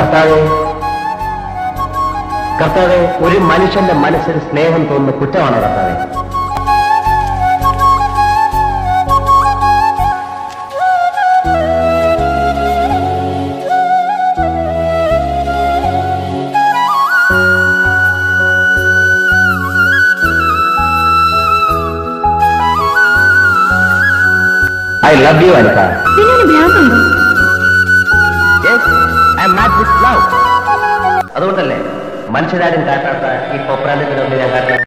കർത്താവെ കർത്താവെ ഒരു മനുഷ്യന്റെ മനസ്സിൽ സ്നേഹം തോന്നുന്ന കുറ്റമാണോ കർത്താവെ ഐ ലവ് യു അനിത പിന്നെ ഒരു ഭ്രാന്തുണ്ടോ yes I mad with love അതുകൊണ്ടല്ലേ മനുഷ്യരാരും കാട്ടാത്ത ഈ പൊപ്രാന്തത്തിന് ഞാൻ കാട്ടണം